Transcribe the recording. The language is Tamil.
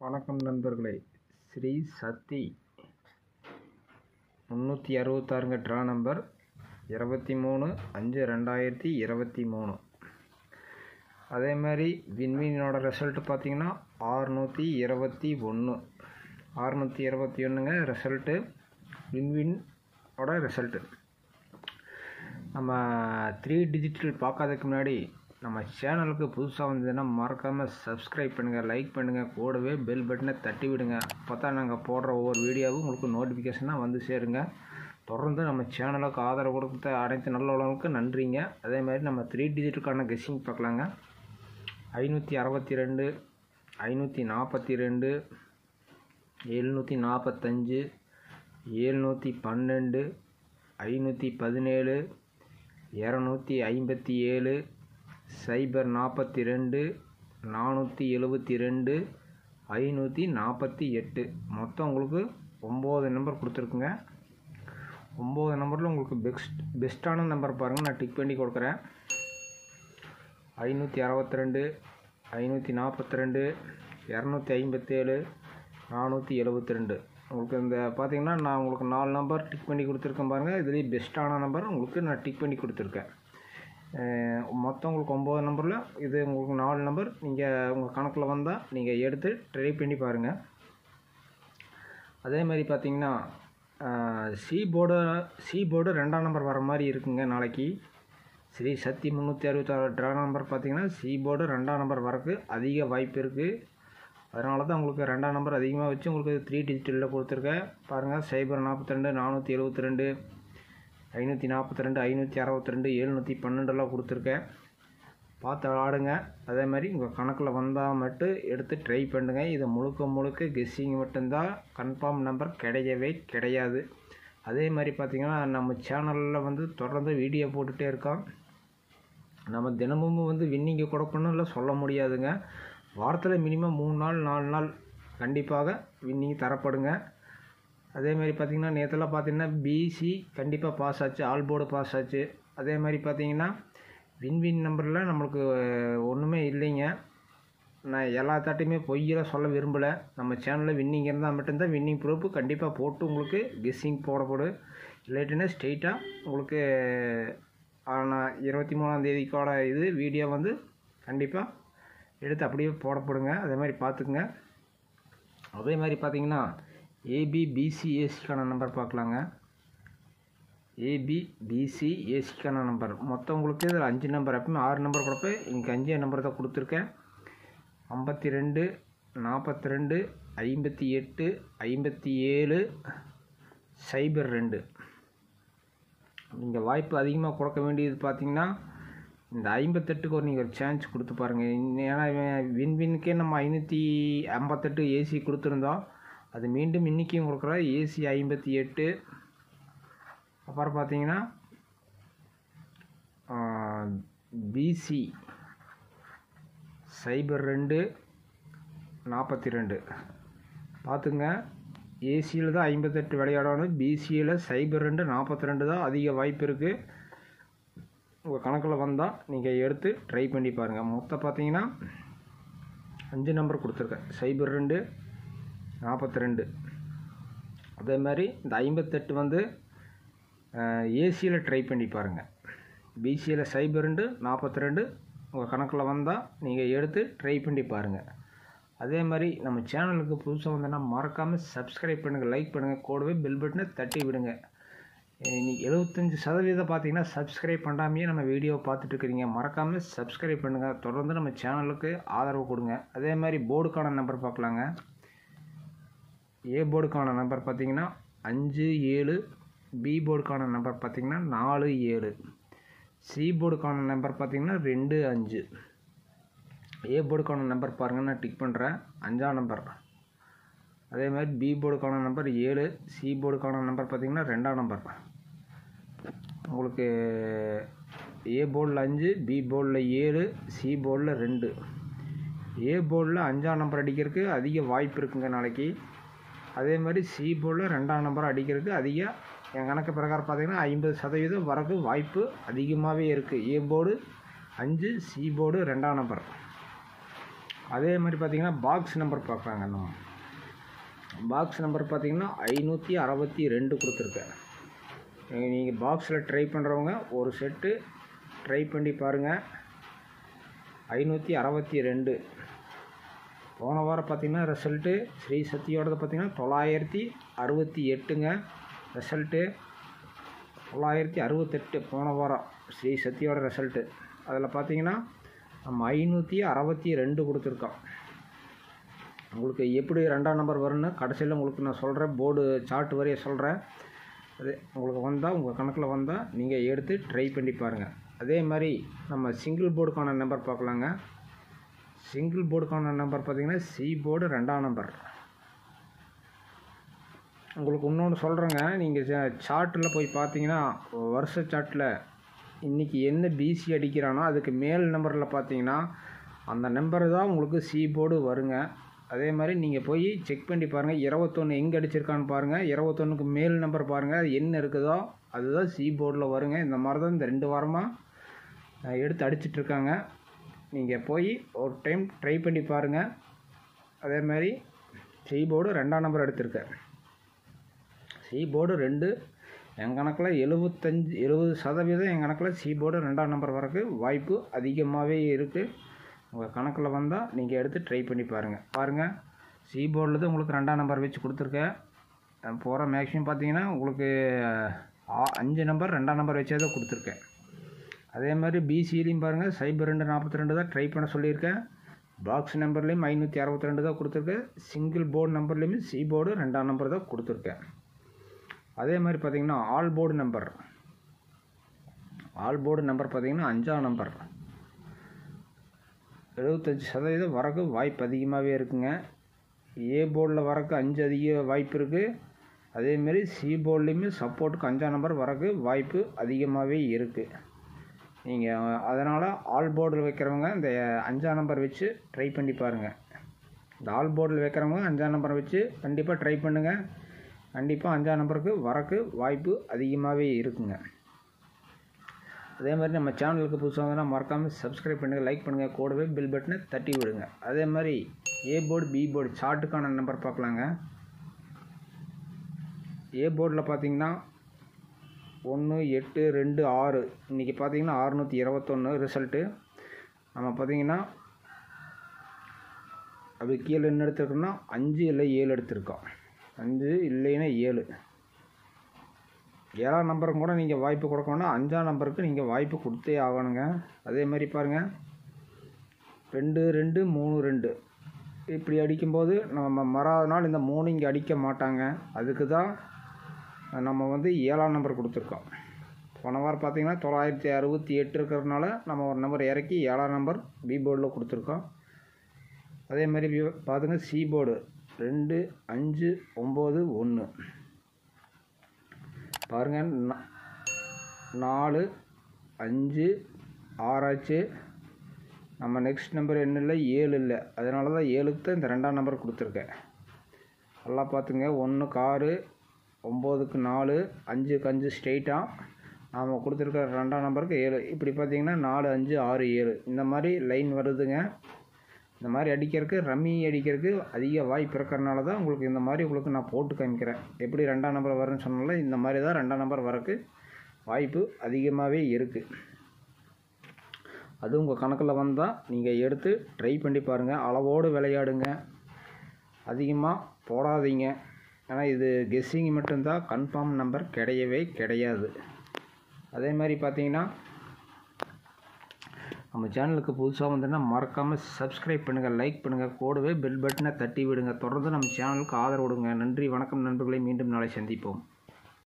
வணக்கம் நண்பர்களே ஸ்ரீ சக்தி முந்நூற்றி அறுபத்தாறுங்க ட்ரா நம்பர் இருபத்தி மூணு அஞ்சு ரெண்டாயிரத்தி இருபத்தி மூணு அதே மாதிரி விண்மீனோட ரிசல்ட் பார்த்தீங்கன்னா ஆறுநூற்றி இருபத்தி ஒன்று ஆறுநூற்றி இருபத்தி ஒன்றுங்க ரிசல்ட்டு விண்மீனோட ரிசல்ட்டு நம்ம த்ரீ டிஜிட்டல் பார்க்காததுக்கு முன்னாடி நம்ம சேனலுக்கு புதுசாக வந்ததுன்னா மறக்காமல் சப்ஸ்கிரைப் பண்ணுங்கள் லைக் பண்ணுங்கள் கூடவே பெல் பட்டனை தட்டி விடுங்க அப்போ தான் நாங்கள் போடுற ஒவ்வொரு வீடியோவும் உங்களுக்கு நோட்டிஃபிகேஷனாக வந்து சேருங்க தொடர்ந்து நம்ம சேனலுக்கு ஆதரவு கொடுத்த அனைத்து நல்ல உலகங்களுக்கு நன்றிங்க அதே மாதிரி நம்ம த்ரீ டிஜிட்டுக்கான கெஸ்ஸிங் பார்க்கலாங்க ஐநூற்றி அறுபத்தி ரெண்டு ஐநூற்றி நாற்பத்தி ரெண்டு எழுநூற்றி நாற்பத்தஞ்சு ஏழ்நூற்றி பன்னெண்டு ஐநூற்றி பதினேழு இரநூத்தி ஐம்பத்தி ஏழு சைபர் நாற்பத்தி ரெண்டு நானூற்றி எழுபத்தி ரெண்டு ஐநூற்றி நாற்பத்தி எட்டு மொத்தம் உங்களுக்கு ஒம்பது நம்பர் கொடுத்துருக்குங்க ஒம்பது நம்பரில் உங்களுக்கு பெஸ்ட் பெஸ்ட்டான நம்பர் பாருங்கள் நான் டிக் பண்ணி கொடுக்குறேன் ஐநூற்றி அறுபத்தி ரெண்டு ஐநூற்றி நாற்பத்தி ரெண்டு இரநூத்தி ஐம்பத்தேழு நானூற்றி எழுபத்தி ரெண்டு உங்களுக்கு இந்த பார்த்தீங்கன்னா நான் உங்களுக்கு நாலு நம்பர் டிக் பண்ணி கொடுத்துருக்கேன் பாருங்கள் இதுலேயே பெஸ்ட்டான நம்பர் உங்களுக்கு நான் டிக் பண்ணி கொடுத்துருக்கேன் அஹ் மொத்தம் உங்களுக்கு ஒம்பது நம்பரில் இது உங்களுக்கு நாலு நம்பர் நீங்கள் உங்கள் கணக்கில் வந்தால் நீங்கள் எடுத்து ட்ரை பண்ணி பாருங்கள் அதே மாதிரி பார்த்தீங்கன்னா சி போர்டு சி போர்டு ரெண்டாம் நம்பர் வர மாதிரி இருக்குங்க நாளைக்கு ஸ்ரீ சக்தி முந்நூற்றி அறுபத்தாறு ட்ரா நம்பர் பார்த்தீங்கன்னா சி போர்டு ரெண்டாம் நம்பர் வரக்கு அதிக வாய்ப்பு இருக்குது அதனால தான் உங்களுக்கு ரெண்டாம் நம்பர் அதிகமாக வச்சு உங்களுக்கு த்ரீ டிஜிட்டலில் கொடுத்துருக்கேன் பாருங்கள் சைபர் நாற்பத்தி ரெண்டு நானூற்றி எழுபத்தி ரெண்டு ஐநூற்றி நாற்பத்தி ரெண்டு ஐநூற்றி அறுபத்தி ரெண்டு எழுநூற்றி பன்னெண்டெல்லாம் கொடுத்துருக்கேன் பார்த்து ஆடுங்க அதே மாதிரி உங்கள் கணக்கில் வந்தால் மட்டும் எடுத்து ட்ரை பண்ணுங்க இது முழுக்க முழுக்க கெஸ்ஸிங் மட்டும்தான் கன்ஃபார்ம் நம்பர் கிடையவே கிடையாது அதே மாதிரி பார்த்திங்கன்னா நம்ம சேனலில் வந்து தொடர்ந்து வீடியோ போட்டுகிட்டே இருக்கோம் நம்ம தினமும் வந்து வின்னிங்க கொடுக்கணும்ல சொல்ல முடியாதுங்க வாரத்தில் மினிமம் மூணு நாள் நாலு நாள் கண்டிப்பாக வின்னிங் தரப்படுங்க அதே மாதிரி பார்த்திங்கன்னா நேற்றுலாம் பார்த்தீங்கன்னா பிசி கண்டிப்பாக பாஸ் ஆச்சு ஆல் போர்டு பாஸ் ஆச்சு அதே மாதிரி பார்த்தீங்கன்னா வின்வின் நம்பரில் நம்மளுக்கு ஒன்றுமே இல்லைங்க நான் எல்லாத்தாட்டையுமே பொய்யெல்லாம் சொல்ல விரும்பலை நம்ம சேனலில் வின்னிங் இருந்தால் மட்டும்தான் வின்னிங் ப்ரூஃப் கண்டிப்பாக போட்டு உங்களுக்கு கெஸ்ஸிங் போடப்படும் இல்லாட்டினா ஸ்ட்ரெயிட்டாக உங்களுக்கு ஆனால் இருபத்தி மூணாந்தேதிக்கோட இது வீடியோ வந்து கண்டிப்பாக எடுத்து அப்படியே போடப்படுங்க அதே மாதிரி பார்த்துக்குங்க அதே மாதிரி பார்த்தீங்கன்னா ஏபி பிசி ஏசிக்கான நம்பர் பார்க்கலாங்க ஏபி பிசி ஏசிக்கான நம்பர் மொத்தம் உங்களுக்கு இதில் அஞ்சு நம்பர் எப்பவுமே ஆறு நம்பர் கொடுப்ப இங்கே அஞ்சே நம்பர் தான் கொடுத்துருக்கேன் ஐம்பத்தி ரெண்டு நாற்பத்தி ரெண்டு ஐம்பத்தி எட்டு ஐம்பத்தி ஏழு சைபர் ரெண்டு நீங்கள் வாய்ப்பு அதிகமாக கொடுக்க வேண்டியது பார்த்தீங்கன்னா இந்த ஐம்பத்தெட்டுக்கு ஒரு நீங்கள் ஒரு சான்ஸ் கொடுத்து பாருங்கள் ஏன்னா வின் வின்னுக்கே நம்ம ஐநூற்றி ஐம்பத்தெட்டு ஏசி கொடுத்துருந்தோம் அது மீண்டும் இன்றைக்கும் கொடுக்குறோம் ஏசி ஐம்பத்தி எட்டு அப்புறம் பார்த்தீங்கன்னா பிசி சைபர் ரெண்டு நாற்பத்தி ரெண்டு பார்த்துங்க ஏசியில் தான் ஐம்பத்தெட்டு விளையாடணும் பிசியில் சைபர் ரெண்டு நாற்பத்தி ரெண்டு தான் அதிக வாய்ப்பு இருக்குது உங்கள் கணக்கில் வந்தால் நீங்கள் எடுத்து ட்ரை பண்ணி பாருங்கள் மொத்தம் பார்த்தீங்கன்னா அஞ்சு நம்பர் கொடுத்துருக்கேன் சைபர் ரெண்டு நாற்பத்தி ரெண்டு அதே மாதிரி இந்த ஐம்பத்தெட்டு வந்து ஏசியில் ட்ரை பண்ணி பாருங்கள் பிசியில் சைபர் ரெண்டு நாற்பத்தி ரெண்டு உங்கள் கணக்கில் வந்தால் நீங்கள் எடுத்து ட்ரை பண்ணி பாருங்கள் அதே மாதிரி நம்ம சேனலுக்கு புதுசாக வந்தோன்னா மறக்காமல் சப்ஸ்கிரைப் பண்ணுங்கள் லைக் பண்ணுங்கள் கூடவே பெல் பட்டனை தட்டி விடுங்க இன்னைக்கு எழுபத்தஞ்சி சதவீதம் பார்த்தீங்கன்னா சப்ஸ்கிரைப் பண்ணாமையே நம்ம வீடியோ பார்த்துட்டு இருக்கிறீங்க மறக்காமல் சப்ஸ்கிரைப் பண்ணுங்கள் தொடர்ந்து நம்ம சேனலுக்கு ஆதரவு கொடுங்க அதே மாதிரி போர்டுக்கான நம்பர் பார்க்கலாங்க ஏ போர்டுக்கான நம்பர் பார்த்தீங்கன்னா அஞ்சு ஏழு பி போர்டுக்கான நம்பர் பார்த்தீங்கன்னா நாலு ஏழு சி போர்டுக்கான நம்பர் பார்த்தீங்கன்னா ரெண்டு அஞ்சு ஏ போர்டுக்கான நம்பர் பாருங்கள் நான் டிக் பண்ணுறேன் அஞ்சாம் நம்பர் அதே மாதிரி பி போர்டுக்கான நம்பர் ஏழு சி போர்டுக்கான நம்பர் பார்த்தீங்கன்னா ரெண்டாம் நம்பர் உங்களுக்கு ஏ போர்டில் அஞ்சு பி போர்டில் ஏழு சி போர்டில் ரெண்டு ஏ போர்டில் அஞ்சாம் நம்பர் அடிக்கிறதுக்கு அதிக வாய்ப்பு இருக்குங்க நாளைக்கு அதே மாதிரி சி போர்டில் ரெண்டாம் நம்பர் அடிக்கிறதுக்கு அதிக என் கணக்கு பிரகாரம் பார்த்தீங்கன்னா ஐம்பது சதவீதம் வரக்கு வாய்ப்பு அதிகமாகவே இருக்குது ஏ போர்டு அஞ்சு சி போர்டு ரெண்டாம் நம்பர் அதே மாதிரி பார்த்தீங்கன்னா பாக்ஸ் நம்பர் பார்க்குறாங்க நம்ம பாக்ஸ் நம்பர் பார்த்தீங்கன்னா ஐநூற்றி அறுபத்தி ரெண்டு கொடுத்துருக்கேன் நீங்கள் பாக்ஸில் ட்ரை பண்ணுறவங்க ஒரு செட்டு ட்ரை பண்ணி பாருங்கள் ஐநூற்றி அறுபத்தி ரெண்டு போன வாரம் பார்த்தீங்கன்னா ரிசல்ட்டு ஸ்ரீ சக்தியோடது பார்த்தீங்கன்னா தொள்ளாயிரத்தி அறுபத்தி எட்டுங்க ரிசல்ட்டு தொள்ளாயிரத்தி அறுபத்தெட்டு போன வாரம் ஸ்ரீ சக்தியோட ரிசல்ட்டு அதில் பார்த்தீங்கன்னா நம்ம ஐநூற்றி அறுபத்தி ரெண்டு கொடுத்துருக்கோம் உங்களுக்கு எப்படி ரெண்டாம் நம்பர் வரும்னு கடைசியில் உங்களுக்கு நான் சொல்கிறேன் போர்டு சார்ட் வரைய சொல்கிறேன் அது உங்களுக்கு வந்தால் உங்கள் கணக்கில் வந்தால் நீங்கள் எடுத்து ட்ரை பண்ணி பாருங்கள் அதே மாதிரி நம்ம சிங்கிள் போர்டுக்கான நம்பர் பார்க்கலாங்க சிங்கிள் போர்டுக்கான நம்பர் பார்த்தீங்கன்னா சி போர்டு ரெண்டாம் நம்பர் உங்களுக்கு இன்னொன்று சொல்கிறேங்க நீங்கள் சார்ட்டில் போய் பார்த்தீங்கன்னா வருஷ சார்ட்டில் இன்றைக்கி என்ன பிசி அடிக்கிறானோ அதுக்கு மேல் நம்பரில் பார்த்தீங்கன்னா அந்த நம்பர் தான் உங்களுக்கு சி போர்டு வருங்க அதே மாதிரி நீங்கள் போய் செக் பண்ணி பாருங்கள் இருபத்தொன்று எங்கே அடிச்சிருக்கான்னு பாருங்கள் இருபத்தொன்னுக்கு மேல் நம்பர் பாருங்கள் அது என்ன இருக்குதோ அதுதான் சி போர்டில் வருங்க இந்த மாதிரி தான் இந்த ரெண்டு வாரமாக எடுத்து அடிச்சிட்ருக்காங்க நீங்கள் போய் ஒரு டைம் ட்ரை பண்ணி பாருங்கள் அதே மாதிரி சி போர்டு ரெண்டாம் நம்பர் எடுத்திருக்கேன் சி போர்டு ரெண்டு என் கணக்கில் எழுபத்தஞ்சி எழுபது சதவீதம் என் கணக்கில் சி போர்டு ரெண்டாம் நம்பர் வரக்கு வாய்ப்பு அதிகமாகவே இருக்குது உங்கள் கணக்கில் வந்தால் நீங்கள் எடுத்து ட்ரை பண்ணி பாருங்கள் பாருங்கள் சி போர்டில் தான் உங்களுக்கு ரெண்டாம் நம்பர் வச்சு கொடுத்துருக்கேன் போகிற மேக்ஸிமம் பார்த்தீங்கன்னா உங்களுக்கு அஞ்சு நம்பர் ரெண்டாம் நம்பர் வச்சே தான் கொடுத்துருக்கேன் அதே மாதிரி பிசிலையும் பாருங்கள் சைபர் ரெண்டு நாற்பத்தி ரெண்டு தான் ட்ரை பண்ண சொல்லியிருக்கேன் பாக்ஸ் நம்பர்லேயும் ஐநூற்றி அறுபத்தி ரெண்டு தான் கொடுத்துருக்கேன் சிங்கிள் போர்டு நம்பர்லேயுமே சி போர்டு ரெண்டாம் நம்பர் தான் கொடுத்துருக்கேன் அதே மாதிரி பார்த்தீங்கன்னா all board number all board number பார்த்தீங்கன்னா அஞ்சாம் நம்பர் எழுபத்தஞ்சி சதவீதம் வரக்கு வாய்ப்பு அதிகமாகவே இருக்குங்க ஏ போர்டில் வரக்கு அஞ்சு அதிக வாய்ப்பு இருக்குது அதேமாரி சி போர்ட்லேயுமே சப்போர்ட்டுக்கு அஞ்சாம் நம்பர் வரக்கு வாய்ப்பு அதிகமாகவே இருக்குது நீங்கள் அதனால் ஆல் போர்டில் வைக்கிறவங்க இந்த அஞ்சாம் நம்பர் வச்சு ட்ரை பண்ணி பாருங்கள் இந்த ஆல் போர்டில் வைக்கிறவங்க அஞ்சாம் நம்பரை வச்சு கண்டிப்பாக ட்ரை பண்ணுங்கள் கண்டிப்பாக அஞ்சாம் நம்பருக்கு வரக்கு வாய்ப்பு அதிகமாகவே இருக்குங்க அதே மாதிரி நம்ம சேனலுக்கு புதுசாக வந்தால் மறக்காமல் சப்ஸ்கிரைப் பண்ணுங்கள் லைக் பண்ணுங்கள் கூடவே பில் பட்டனை தட்டி விடுங்க அதே மாதிரி ஏ போர்டு பி போர்டு சார்ட்டுக்கான நம்பர் பார்க்கலாங்க ஏ போர்டில் பார்த்தீங்கன்னா ஒன்று எட்டு ரெண்டு ஆறு இன்றைக்கி பார்த்தீங்கன்னா அறுநூற்றி இருபத்தொன்று ரிசல்ட்டு நம்ம பார்த்தீங்கன்னா அப்படி கீழே என்ன எடுத்துருக்கோம்னா அஞ்சு இல்லை ஏழு எடுத்திருக்கோம் அஞ்சு இல்லைன்னா ஏழு ஏழாம் நம்பருக்கு கூட நீங்கள் வாய்ப்பு கொடுக்கணும்னா அஞ்சாம் நம்பருக்கு நீங்கள் வாய்ப்பு கொடுத்தே ஆகணுங்க அதே மாதிரி பாருங்கள் ரெண்டு ரெண்டு மூணு ரெண்டு இப்படி அடிக்கும்போது நம்ம மறாத நாள் இந்த மூணு இங்கே அடிக்க மாட்டாங்க அதுக்கு தான் நம்ம வந்து ஏழாம் நம்பர் கொடுத்துருக்கோம் போன வாரம் பார்த்தீங்கன்னா தொள்ளாயிரத்தி அறுபத்தி எட்டு இருக்கிறதுனால நம்ம ஒரு நம்பர் இறக்கி ஏழாம் நம்பர் பி போர்டில் கொடுத்துருக்கோம் அதே மாதிரி பி- பாருங்க சி போர்டு ரெண்டு அஞ்சு ஒம்பது ஒன்று பாருங்கள் நா- நாலு அஞ்சு ஆறாச்சு நம்ம நெக்ஸ்ட் நம்பர் என்ன இல்லை ஏழு இல்லை அதனால தான் ஏழுக்கு தான் இந்த ரெண்டாம் நம்பர் கொடுத்துருக்கேன் நல்லா பார்த்துங்க ஒன்றுக்கு ஆறு ஒம்போதுக்கு நாலு அஞ்சுக்கு அஞ்சு ஸ்ட்ரெயிட்டாக நாம் கொடுத்துருக்க ரெண்டாம் நம்பருக்கு ஏழு இப்படி பார்த்தீங்கன்னா நாலு அஞ்சு ஆறு ஏழு இந்த மாதிரி லைன் வருதுங்க இந்த மாதிரி அடிக்கிறதுக்கு ரம்மி அடிக்கிறதுக்கு அதிக வாய்ப்பு இருக்கிறனால தான் உங்களுக்கு இந்த மாதிரி உங்களுக்கு நான் போட்டு காமிக்கிறேன் எப்படி ரெண்டாம் நம்பர் வரும்னு சொன்னால இந்த மாதிரி தான் ரெண்டாம் நம்பர் வரக்கு வாய்ப்பு அதிகமாகவே இருக்குது அது உங்கள் கணக்கில் வந்தால் நீங்கள் எடுத்து ட்ரை பண்ணி பாருங்கள் அளவோடு விளையாடுங்க அதிகமாக போடாதீங்க ஏன்னா இது கெஸ்ஸிங் மட்டும்தான் கன்ஃபார்ம் நம்பர் கிடையவே கிடையாது அதே மாதிரி பார்த்தீங்கன்னா நம்ம சேனலுக்கு புதுசாக வந்ததுன்னா மறக்காமல் சப்ஸ்கிரைப் பண்ணுங்கள் லைக் பண்ணுங்கள் கூடவே பெல் பட்டனை தட்டி விடுங்க தொடர்ந்து நம்ம சேனலுக்கு ஆதரவு கொடுங்க நன்றி வணக்கம் நண்பர்களை மீண்டும் நாளை சந்திப்போம்